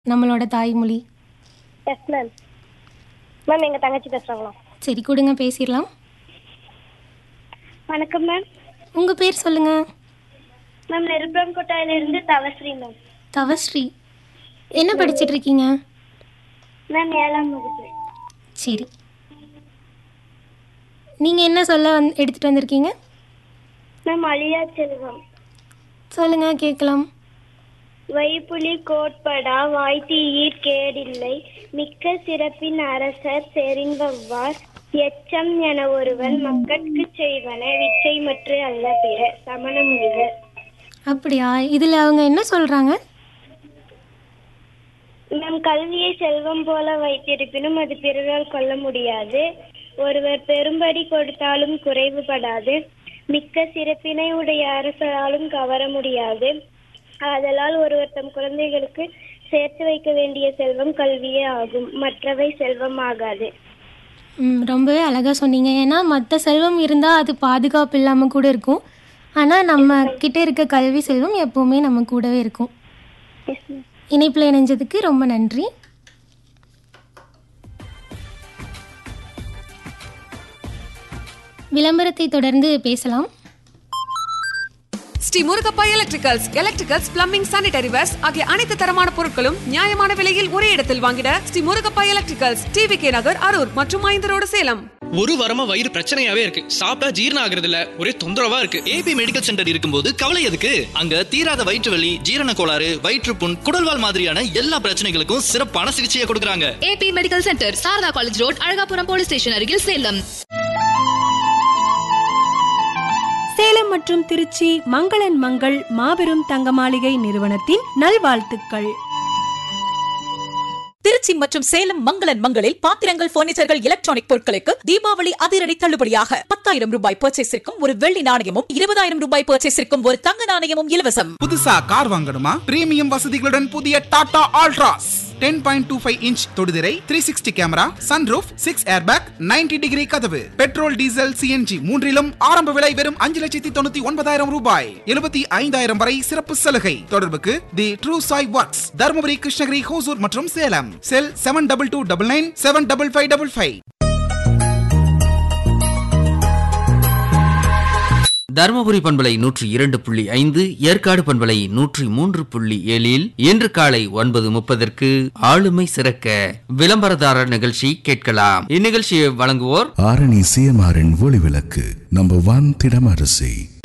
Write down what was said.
நம்மளோட தாய்மொழி yes ma'am ma'am எங்கள் தங்கச்சி பேசுகிறாங்களா சரி கொடுங்க பேசிடலாம் வணக்கம் மேம் உங்கள் பேர் சொல்லுங்கள் மேம் நெருப்பரங்கோட்டையிலிருந்து தவஸ்ரீ மேம் தவஸ்ரீ என்ன படிச்சிட்டு இருக்கீங்க மேம் ஏழாம் வகுப்பு சரி நீங்கள் என்ன சொல்ல வந் எடுத்துகிட்டு வந்திருக்கீங்க மேம் அழியா செல்வம் சொல்லுங்கள் கேட்கலாம் வைப்புலி கோட்படா வாய்த்தீயிற் கேடில்லை மிக்க சிறப்பின் அரசர் செறிந்தவ்வார் எச்சம் என ஒருவன் மக்கட்குச் செய்வன விச்சைமற்று அல்ல பிற சமணமொழிக அப்படியா இதில் அவங்க என்ன சொல்கிறாங்க நம் கல்வியை செல்வம் போல வைத்திருப்பினும் அது பிறரால் கொள்ள முடியாது ஒருவர் பெரும்படி கொடுத்தாலும் குறைவுபடாது மிக்க சிறப்பினை உடைய அரசராலும் கவர முடியாது ஆதலால் ஒருவர் தம் குழந்தைகளுக்கு சேர்த்து வைக்க வேண்டிய செல்வம் கல்வியே ஆகும் மற்றவை செல்வம் ஆகாது ம், ரொம்பவே அழகாக சொன்னீங்க ஏன்னா மற்ற செல்வம் இருந்தால் அது பாதுகாப்பு இல்லாமல் கூட இருக்கும் ஆனால் நம்ம கிட்ட இருக்க கல்வி செல்வம் எப்போவுமே நம்ம கூடவே இருக்கும் எஸ் மேம் இணைப்பில் இணைஞ்சதுக்கு ரொம்ப நன்றி விளம்பரத்தை தொடர்ந்து பேசலாம் Shri Murugappa electricals electricals plumbing sanitary wares ஆகிய அனைத்து தரமான பொருட்களும் நியாயமான விலையில் ஒரே இடத்தில் வாங்கிட Shri Murugappa electricals TV K Nagar Arur மற்றும் ஐந்து ரோடு சேலம் ஒரு வாரமா வயிறு பிரச்சனையாவே இருக்கு சாப்பிட்டா ஜீரணம் ஆகுறது இல்ல ஒரே தொந்தரவா இருக்கு ஏபி மெடிக்கல் சென்டர் இருக்கும்போது கவலை எதுக்கு அங்க தீராத வயிற்று வலி ஜீரண கோளாறு வயிற்றுப்புண் குடல்வால் மாதிரியான எல்லா பிரச்சனைகளுக்கும் சிறப்பான சிகிச்சையை கொடுக்கறாங்க AB medical centre Sarada college road Alagapuram police station அருகில் சேலம் சேலம் மற்றும் திருச்சி மங்களன் மங்கள் மாபெரும் தங்க மாளிகை நிறுவனத்தின் நல்வாழ்த்துக்கள் திருச்சி மற்றும் சேலம் மங்களன் மங்களில் பாத்திரங்கள் பர்னிச்சர்கள் எலக்ட்ரானிக் பொருட்களுக்கு தீபாவளி அதிரடி தள்ளுபடியாக பத்தாயிரம் ரூபாய் பர்ச்சேஸிற்கும் ஒரு வெள்ளி நாணயமும் இருபதாயிரம் ரூபாய் பர்ச்சேஸிற்கும் ஒரு தங்க நாணயமும் இலவசம் புதுசா கார் வாங்கணுமா பிரீமியம் வசதிகளுடன் புதிய Tata Altroz ten point two five inch தொடுதிரை three sixty camera sunroof six airbag 90 degree கதவு பெட்ரோல் டீசல் சிஎன்ஜி மூன்றிலும் ஆரம்ப விலை வெறும் அஞ்சு லட்சத்தி தொண்ணூத்தி ஒன்பதாயிரம் ரூபாய் எழுபத்தி ஐந்தாயிரம் வரை சிறப்பு சலுகை தொடர்புக்கு the true Sai works Dharmapuri Krishnagiri Hosur மற்றும் Salem cell seven double two double nine seven double five double five Dharmapuri பண்பலை நூற்றி இரண்டு புள்ளி ஐந்து ஏற்காடு பண்பலை நூற்றி மூன்று புள்ளி ஏழில் இன்று காலை ஒன்பது முப்பதற்கு ஆளுமை சிறக்க விளம்பரதாரர் நிகழ்ச்சி கேட்கலாம் இந்நிகழ்ச்சியை வழங்குவோர் ஆரணி சிஎம்ஆரின் ஒளி விளக்கு நம்பர் ஒன் திடமரசி